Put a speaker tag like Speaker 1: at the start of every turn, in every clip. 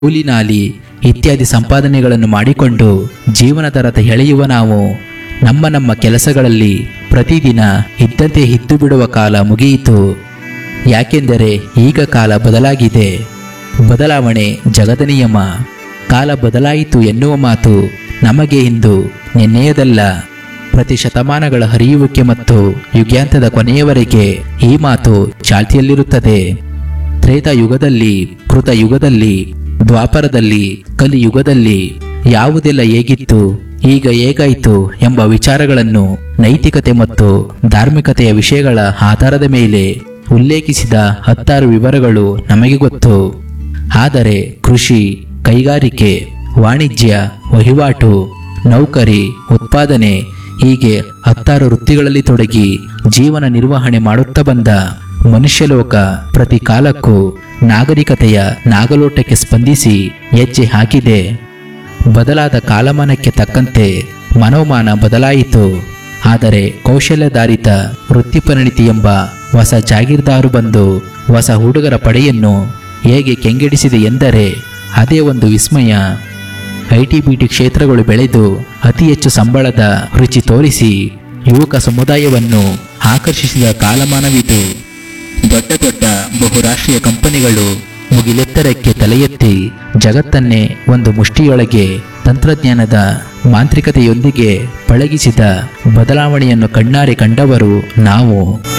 Speaker 1: ಕೂಲಿನಾಲಿ ಇತ್ಯಾದಿ ಸಂಪಾದನೆಗಳನ್ನು ಮಾಡಿಕೊಂಡು ಜೀವನದ ರಥ ಎಳೆಯುವ ನಾವು ನಮ್ಮ ನಮ್ಮ ಕೆಲಸಗಳಲ್ಲಿ ಪ್ರತಿದಿನ ಇದ್ದಂತೆ ಹಿದ್ದು ಬಿಡುವ ಕಾಲ ಮುಗಿಯಿತು ಯಾಕೆಂದರೆ ಈಗ ಕಾಲ ಬದಲಾಗಿದೆ ಬದಲಾವಣೆ ಜಗದ ನಿಯಮ ಕಾಲ ಬದಲಾಯಿತು ಎನ್ನುವ ಮಾತು ನಮಗೆ ಇಂದು ನಿನ್ನೆಯದಲ್ಲ ಪ್ರತಿ ಶತಮಾನಗಳ ಹರಿಯುವಿಕೆ ಮತ್ತು ಯುಗಾಂತದ ಕೊನೆಯವರೆಗೆ ಈ ಮಾತು ಚಾಲ್ತಿಯಲ್ಲಿರುತ್ತದೆ ತ್ರೇತಾಯುಗದಲ್ಲಿ ಕೃತಯುಗದಲ್ಲಿ ದ್ವಾಪರದಲ್ಲಿ ಕಲಿಯುಗದಲ್ಲಿ ಯಾವುದೆಲ್ಲ ಹೇಗಿತ್ತು ಈಗ ಹೇಗಾಯಿತು ಎಂಬ ವಿಚಾರಗಳನ್ನು ನೈತಿಕತೆ ಮತ್ತು ಧಾರ್ಮಿಕತೆಯ ವಿಷಯಗಳ ಆಧಾರದ ಮೇಲೆ ಉಲ್ಲೇಖಿಸಿದ ಹತ್ತಾರು ವಿವರಗಳು ನಮಗೆ ಗೊತ್ತು ಆದರೆ ಕೃಷಿ ಕೈಗಾರಿಕೆ ವಾಣಿಜ್ಯ ವಹಿವಾಟು ನೌಕರಿ ಉತ್ಪಾದನೆ ಹೀಗೆ ಹತ್ತಾರು ವೃತ್ತಿಗಳಲ್ಲಿ ತೊಡಗಿ ಜೀವನ ನಿರ್ವಹಣೆ ಮಾಡುತ್ತಾ ಬಂದ ಮನುಷ್ಯಲೋಕ ಪ್ರತಿ ಕಾಲಕ್ಕೂ ನಾಗರಿಕತೆಯ ನಾಗಲೋಟಕ್ಕೆ ಸ್ಪಂದಿಸಿ ಹೆಜ್ಜೆ ಹಾಕಿದೆ ಬದಲಾದ ಕಾಲಮಾನಕ್ಕೆ ತಕ್ಕಂತೆ ಮನೋಮಾನ ಬದಲಾಯಿತು ಆದರೆ ಕೌಶಲ್ಯಧಾರಿತ ವೃತ್ತಿಪರಿಣಿತಿ ಎಂಬ ಹೊಸ ಜಾಗೀರ್ದಾರು ಬಂದು ಹೊಸ ಹುಡುಗರ ಪಡೆಯನ್ನು ಹೇಗೆ ಕೆಂಗೆಡಿಸಿದೆ ಎಂದರೆ ಅದೇ ಒಂದು ವಿಸ್ಮಯ ಐ ಟಿ ಬಿ ಟಿ ಕ್ಷೇತ್ರಗಳು ಬೆಳೆದು ಅತಿ ಹೆಚ್ಚು ಸಂಬಳದ ರುಚಿ ತೋರಿಸಿ ಯುವಕ ಸಮುದಾಯವನ್ನು ಆಕರ್ಷಿಸಿದ ಕಾಲಮಾನವಿದು ದೊಡ್ಡ ದೊಡ್ಡ ಬಹುರಾಷ್ಟ್ರೀಯ ಕಂಪನಿಗಳು ಮುಗಿಲೆತ್ತರಕ್ಕೆ ತಲೆ ಎತ್ತಿ ಜಗತ್ತನ್ನೇ ಒಂದು ಮುಷ್ಟಿಯೊಳಗೆ ತಂತ್ರಜ್ಞಾನದ ಮಾಂತ್ರಿಕತೆಯೊಂದಿಗೆ ಪಳಗಿಸಿದ ಬದಲಾವಣೆಯನ್ನು ಕಣ್ಣಾರೆ ಕಂಡವರು ನಾವು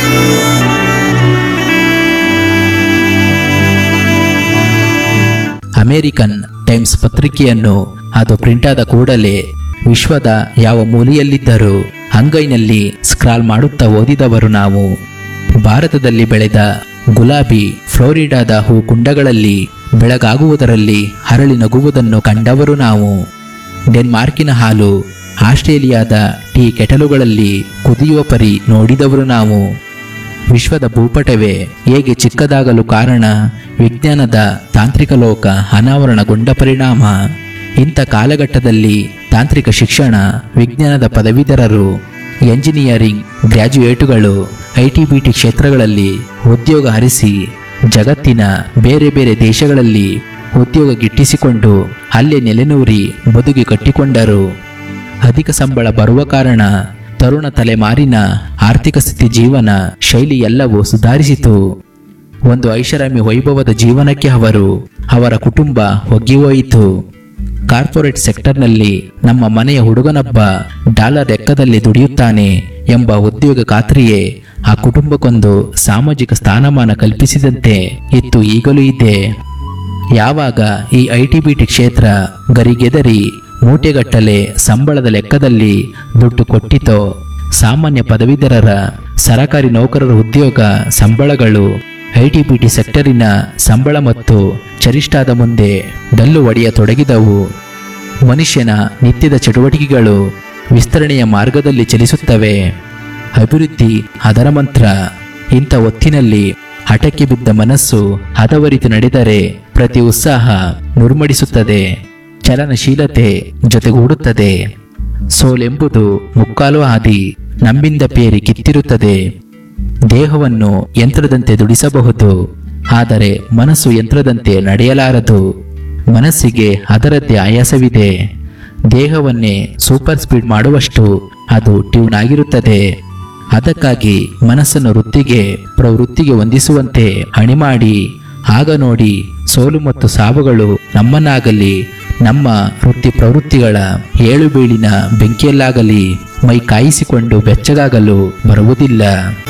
Speaker 1: ಅಮೇರಿಕನ್ ಟೈಮ್ಸ್ ಪತ್ರಿಕೆಯನ್ನು ಅದು ಪ್ರಿಂಟಾದ ಕೂಡಲೇ ವಿಶ್ವದ ಯಾವ ಮೂಲೆಯಲ್ಲಿದ್ದರೂ ಅಂಗೈನಲ್ಲಿ ಸ್ಕ್ರಾಲ್ ಮಾಡುತ್ತಾ ಓದಿದವರು ನಾವು ಭಾರತದಲ್ಲಿ ಬೆಳೆದ ಗುಲಾಬಿ ಫ್ಲೋರಿಡಾದ ಹೂ ಕುಂಡಗಳಲ್ಲಿ ಬೆಳಗಾಗುವುದರಲ್ಲಿ ಹರಳಿ ನಗುವುದನ್ನು ಕಂಡವರು ನಾವು ಡೆನ್ಮಾರ್ಕಿನ ಹಾಲು ಆಸ್ಟ್ರೇಲಿಯಾದ ಟೀ ಕೆಟಲುಗಳಲ್ಲಿ ಕುದಿಯುವ ಪರಿ ನೋಡಿದವರು ನಾವು ವಿಶ್ವದ ಭೂಪಟವೇ ಹೇಗೆ ಚಿಕ್ಕದಾಗಲು ಕಾರಣ ವಿಜ್ಞಾನದ ತಾಂತ್ರಿಕ ಲೋಕ ಅನಾವರಣಗೊಂಡ ಪರಿಣಾಮ ಇಂಥ ಕಾಲಘಟ್ಟದಲ್ಲಿ ತಾಂತ್ರಿಕ ಶಿಕ್ಷಣ ವಿಜ್ಞಾನದ ಪದವೀಧರರು ಎಂಜಿನಿಯರಿಂಗ್ ಗ್ರ್ಯಾಜುಯೇಟುಗಳು ಐ ಟಿ ಬಿ ಟಿ ಕ್ಷೇತ್ರಗಳಲ್ಲಿ ಉದ್ಯೋಗ ಹರಿಸಿ ಜಗತ್ತಿನ ಬೇರೆ ಬೇರೆ ದೇಶಗಳಲ್ಲಿ ಉದ್ಯೋಗ ಗಿಟ್ಟಿಸಿಕೊಂಡು ಅಲ್ಲೇ ನೆಲೆನೂರಿ ಬದುಕಿ ಕಟ್ಟಿಕೊಂಡರು ಅಧಿಕ ಸಂಬಳ ಬರುವ ಕಾರಣ ತರುಣ ತಲೆಮಾರಿನ ಆರ್ಥಿಕ ಸ್ಥಿತಿ ಜೀವನ ಶೈಲಿ ಎಲ್ಲವೂ ಸುಧಾರಿಸಿತು ಒಂದು ಐಷಾರಾಮಿ ವೈಭವದ ಜೀವನಕ್ಕೆ ಅವರು ಅವರ ಕುಟುಂಬ ಒಗ್ಗಿಹೋಯಿತು ಕಾರ್ಪೊರೇಟ್ ಸೆಕ್ಟರ್ನಲ್ಲಿ ನಮ್ಮ ಮನೆಯ ಹುಡುಗನೊಬ್ಬ ಡಾಲರ್ ಲೆಕ್ಕದಲ್ಲಿ ದುಡಿಯುತ್ತಾನೆ ಎಂಬ ಉದ್ಯೋಗ ಖಾತ್ರಿಯೇ ಆ ಕುಟುಂಬಕ್ಕೊಂದು ಸಾಮಾಜಿಕ ಸ್ಥಾನಮಾನ ಕಲ್ಪಿಸಿದಂತೆ ಇತ್ತು ಈಗಲೂ ಇದೆ ಯಾವಾಗ ಈ ಐ ಟಿ ಬಿ ಟಿ ಕ್ಷೇತ್ರ ಗರಿಗೆದರಿ ಮೂಟೆಗಟ್ಟಲೆ ಸಂಬಳದ ಲೆಕ್ಕದಲ್ಲಿ ದುಡ್ಡು ಕೊಟ್ಟಿತೋ ಸಾಮಾನ್ಯ ಪದವೀಧರರ ಸರಕಾರಿ ನೌಕರರ ಉದ್ಯೋಗ ಸಂಬಳಗಳು ಐ ಟಿ ಬಿ ಟಿ ಸೆಕ್ಟರಿನ ಸಂಬಳ ಮತ್ತು ಚರಿಷ್ಠಾದ ಮುಂದೆ ಡಲ್ಲು ಒಡೆಯತೊಡಗಿದವು ಮನುಷ್ಯನ ನಿತ್ಯದ ಚಟುವಟಿಕೆಗಳು ವಿಸ್ತರಣೆಯ ಮಾರ್ಗದಲ್ಲಿ ಚಲಿಸುತ್ತವೆ ಅಭಿವೃದ್ಧಿ ಅದರ ಮಂತ್ರ ಇಂಥ ಹೊತ್ತಿನಲ್ಲಿ ಹಠಕ್ಕೆ ಬಿದ್ದ ಮನಸ್ಸು ಹದವರಿತು ನಡೆದರೆ ಪ್ರತಿ ಉತ್ಸಾಹ ನುರ್ಮಡಿಸುತ್ತದೆ ಚಲನಶೀಲತೆ ಜೊತೆಗೂಡುತ್ತದೆ ಸೋಲೆಂಬುದು ಮುಕ್ಕಾಲು ಹಾದಿ ನಂಬಿಂದ ಪೇರಿ ಕಿತ್ತಿರುತ್ತದೆ ದೇಹವನ್ನು ಯಂತ್ರದಂತೆ ದುಡಿಸಬಹುದು ಆದರೆ ಮನಸ್ಸು ಯಂತ್ರದಂತೆ ನಡೆಯಲಾರದು ಮನಸ್ಸಿಗೆ ಅದರದ್ದೇ ಆಯಾಸವಿದೆ ದೇಹವನ್ನೇ ಸೂಪರ್ ಸ್ಪೀಡ್ ಮಾಡುವಷ್ಟು ಅದು ಟ್ಯೂನ್ ಆಗಿರುತ್ತದೆ ಅದಕ್ಕಾಗಿ ಮನಸ್ಸನ್ನು ವೃತ್ತಿಗೆ ಪ್ರವೃತ್ತಿಗೆ ಹೊಂದಿಸುವಂತೆ ಅಣಿಮಾಡಿ ಆಗ ನೋಡಿ ಸೋಲು ಮತ್ತು ಸಾವುಗಳು ನಮ್ಮನ್ನಾಗಲಿ ನಮ್ಮ ವೃತ್ತಿ ಪ್ರವೃತ್ತಿಗಳ ಏಳು ಬೀಳಿನ ಬೆಂಕಿಯಲ್ಲಾಗಲಿ ಮೈ ಕಾಯಿಸಿಕೊಂಡು ಬೆಚ್ಚಗಾಗಲು ಬರುವುದಿಲ್ಲ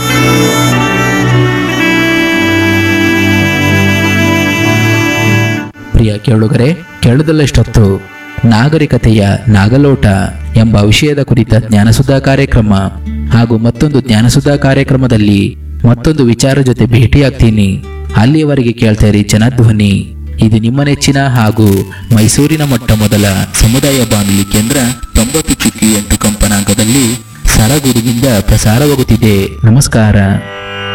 Speaker 1: ಪ್ರಿಯ ಕೇಳುಗರೆ ಕೇಳುವುದಲ್ಲಷ್ಟೊತ್ತು ನಾಗರಿಕತೆಯ ನಾಗಲೋಟ ಎಂಬ ವಿಷಯದ ಕುರಿತ ಜ್ಞಾನಸುಧಾ ಕಾರ್ಯಕ್ರಮ ಹಾಗೂ ಮತ್ತೊಂದು ಜ್ಞಾನಸುಧಾ ಕಾರ್ಯಕ್ರಮದಲ್ಲಿ ಮತ್ತೊಂದು ವಿಚಾರ ಜೊತೆ ಭೇಟಿಯಾಗ್ತೀನಿ ಅಲ್ಲಿಯವರೆಗೆ ಕೇಳ್ತಾ ಇರಿ ಜನಧ್ವನಿ ಇದು ನಿಮ್ಮ ನೆಚ್ಚಿನ ಹಾಗೂ ಮೈಸೂರಿನ ಮೊಟ್ಟ ಮೊದಲ ಸಮುದಾಯ ಬಾನುಲಿ ಕೇಂದ್ರ ತೊಂಬತ್ತು ಚುಕ್ಕಿ ಎಂಟು ಕಂಪನಾಂಕದಲ್ಲಿ ಸರಗುರುಗಿಂದ ಪ್ರಸಾರವಾಗುತ್ತಿದೆ ನಮಸ್ಕಾರ